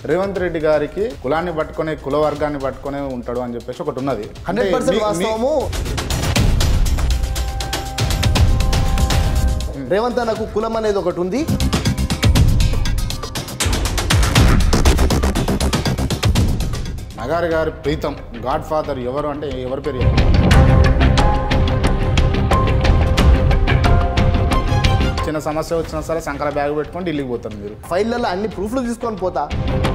రేవంత్ రెడ్డి గారికి కులాన్ని పట్టుకొని కుల వర్గాన్ని పట్టుకొని ఉంటాడు అని చెప్పేసి ఒకటి ఉన్నది హండ్రెడ్ అంటే పర్సెంట్ మీ- మీ- వాస్తవము రేవంత్ అన్నకు కులం అనేది ఒకటి ఉంది నగారి గారి ప్రీతం గాడ్ ఫాదర్ ఎవరు అంటే ఎవరి పేరు చెప్పండి. చిన్న సమస్య వచ్చినా సరే సంకల బ్యాగ్ పెట్టుకొని ఢిల్లీకి పోతారు మీరు ఫైళ్ళల్లో అన్ని ప్రూఫ్లు తీసుకొని పోతా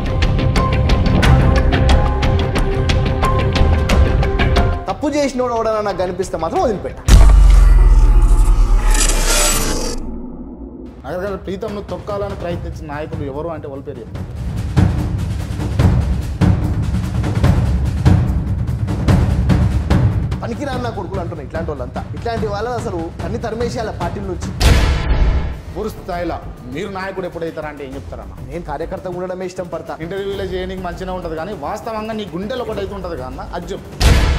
తప్పు చేసినోడు ఎవడన్నా నాకు కనిపిస్తే మాత్రం వదిలిపెట్ట నగర్ గారి ప్రీతంను తొక్కాలని ప్రయత్నించిన నాయకులు ఎవరు అంటే వాళ్ళ పేరు చెప్పండి. పనికిరాని నా కొడుకులు అంటున్నా ఇట్లాంటి వాళ్ళంతా ఇట్లాంటి వాళ్ళని అసలు అన్ని తరిమేసేయాల పార్టీల నుంచి పూర్తి స్థాయిలో మీరు నాయకుడు ఎప్పుడైతారా అంటే ఏం చెప్తారన్న నేను కార్యకర్త ఉండడమే ఇష్టం పడతా ఇంటర్వ్యూలో చేయడానికి మంచిగా ఉంటుంది కానీ వాస్తవంగా నీ గుండెలో ఒకటి అయితే ఉంటుంది కదా అది చెప్పు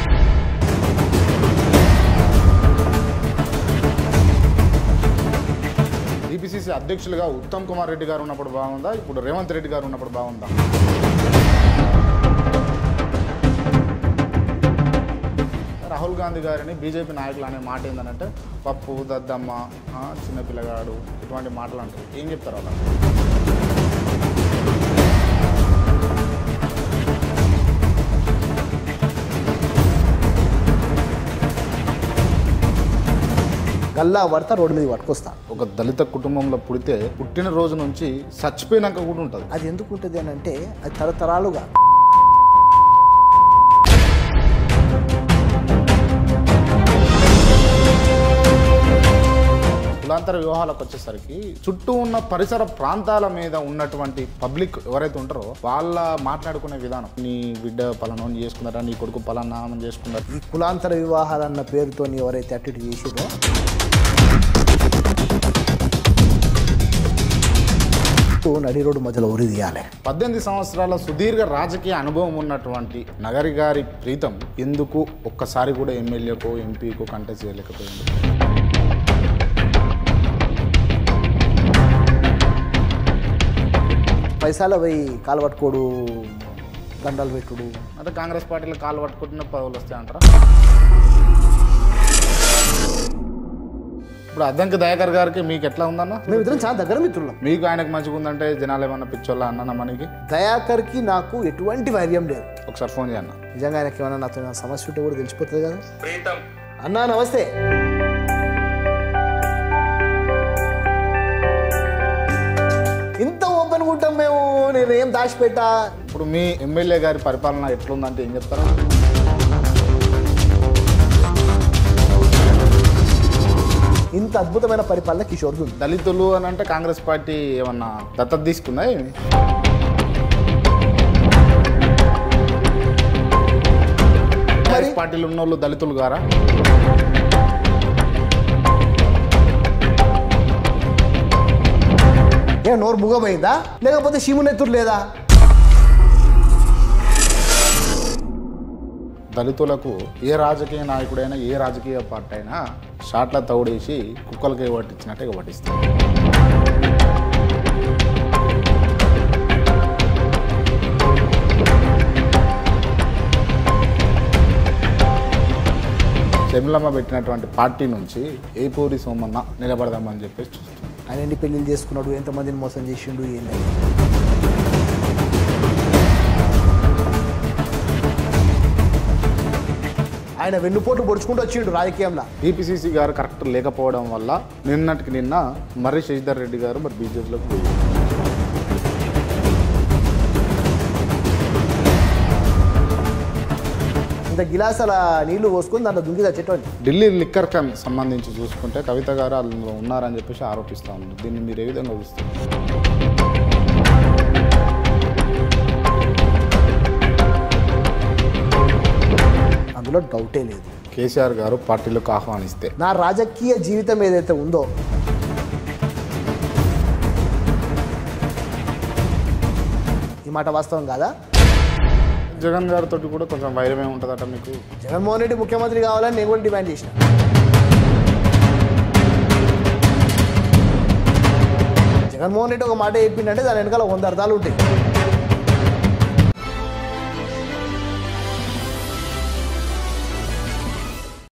టీపీసీసీ అధ్యక్షులుగా ఉత్తమ్ కుమార్ రెడ్డి గారు ఉన్నప్పుడు బాగుందా ఇప్పుడు రేవంత్ రెడ్డి గారు ఉన్నప్పుడు బాగుందా రాహుల్ గాంధీ గారిని బీజేపీ నాయకులు అనే మాట ఏంటంటే పప్పు దద్దమ్మ ఆ, చిన్న పిల్లగాడు ఇటువంటి మాటలు అంటారు ఏం చెప్తారు అలా గల్లా పడతా రోడ్డు మీద పట్టుకొస్తా ఒక దళిత కుటుంబంలో పుడితే పుట్టిన రోజు నుంచి చచ్చిపోయినాక కూడా ఉంటుంది అది ఎందుకు ఉంటుంది అని అంటే అది తరతరాలుగా కులాంతర వివాహాలకు వచ్చేసరికి చుట్టూ ఉన్న పరిసర ప్రాంతాల మీద ఉన్నటువంటి పబ్లిక్ ఎవరైతే ఉంటారో వాళ్ళ మాట్లాడుకునే విధానం నీ బిడ్డ పలానా చేసుకున్నారా నీ కొడుకు పలానా ఆమెను చేసుకున్నారా ఈ కులాంతర వివాహాలన్న పేరుతో ఎవరైతే అటు ఇటు చేసిరో నడి రోడ్డు మధ్యలో ఉరి తీయాలి పద్దెనిమిది సంవత్సరాల సుదీర్ఘ రాజకీయ అనుభవం ఉన్నటువంటి నగరి గారి ప్రీతం ఎందుకు ఒక్కసారి కూడా ఎమ్మెల్యేకో ఎంపీకో కంటెస్ట్ చేయలేకపోయింది పైసాల పోయి కాలు పట్టుకోడు దండాలు పెట్టుడు అంటే కాంగ్రెస్ పార్టీలో కాలు పట్టుకుంటున్న పదవులు వస్తాయంటారా ఇప్పుడు అద్దంకి దయాకర్ గారికి మీకు ఎట్లా ఉందన్న మేమిద్దరం చాలా దగ్గర మిత్రులం మీకు ఆయనకు మంచిగా ఉందంటే జనాలు ఏమన్నా పిచ్చోళ్ళ అన్న మనకి దయాకర్కి నాకు ఎటువంటి వైర్యం లేదు ఒకసారి ఫోన్ చేయన్న నిజంగా ఆయనకి ఏమైనా నాతో ఏమైనా సమస్య ఉంటే కూడా తెలిసిపోతుంది కదా అన్నా నమస్తే ఇంత ఓపెన్ ఉంటాం మేము నేను ఏం దాచిపెట్టా ఇప్పుడు మీ ఎమ్మెల్యే గారి పరిపాలన ఎట్లుందంటే ఏం చెప్తారా ఇంత అద్భుతమైన పరిపాలన కిషోర్ది ఉంది దళితులు అని అంటే కాంగ్రెస్ పార్టీ ఏమన్నా దత్తత తీసుకుందా ఏమి కాంగ్రెస్ పార్టీలు ఉన్న వాళ్ళు దళితులు గారా ఏ నోరు ముగమైందా లేకపోతే శివునెత్తురు లేదా దళితులకు ఏ రాజకీయ నాయకుడైనా ఏ రాజకీయ పార్టీ అయినా షాట్ల తౌడేసి కుక్కలకి పట్టించినట్టే పట్టిస్తారు శమిలమ్మ పెట్టినటువంటి పార్టీ నుంచి ఏపూరి సోమన్న నిలబడదామని చెప్పేసి చూస్తున్నాం ఆయన ఎన్ని పెళ్లిళ్ళు చేసుకున్నాడు ఎంతమందిని మోసం చేసిండు ఏంటి ఆయన వెన్నుపోటు పొడుచుకుంటూ వచ్చిండు రాజకీయంలో టీపీసీసీ గారు కరెక్ట్ లేకపోవడం వల్ల నిన్నటికి నిన్న మర్రి శశిధర్ రెడ్డి గారు మరి బీజేపీలోకి పోయారు ఇంత గిలాసాల నీళ్లు పోసుకొని దాంట్లో దుంగి తెచ్చేటోని ఢిల్లీ లిక్కర్ కమ్ సంబంధించి చూసుకుంటే కవిత గారు అందులో ఉన్నారని చెప్పేసి ఆరోపిస్తా ఉన్నారు దీన్ని మీరు ఏ విధంగా చూస్తారు అందులో డౌటే లేదు కేసీఆర్ గారు పార్టీలకు ఆహ్వానిస్తే నా రాజకీయ జీవితం ఏదైతే ఉందో ఈ మాట వాస్తవం కాదా జగన్ గారితో కూడా కొంచెం వైరమే ఉంటుందట మీకు జగన్మోహన్ రెడ్డి ముఖ్యమంత్రి కావాలని నేను కూడా డిమాండ్ చేసిన జగన్మోహన్ రెడ్డి ఒక మాట చెప్పిండంటే దాని వెనకాల వంద అర్థాలు ఉంటాయి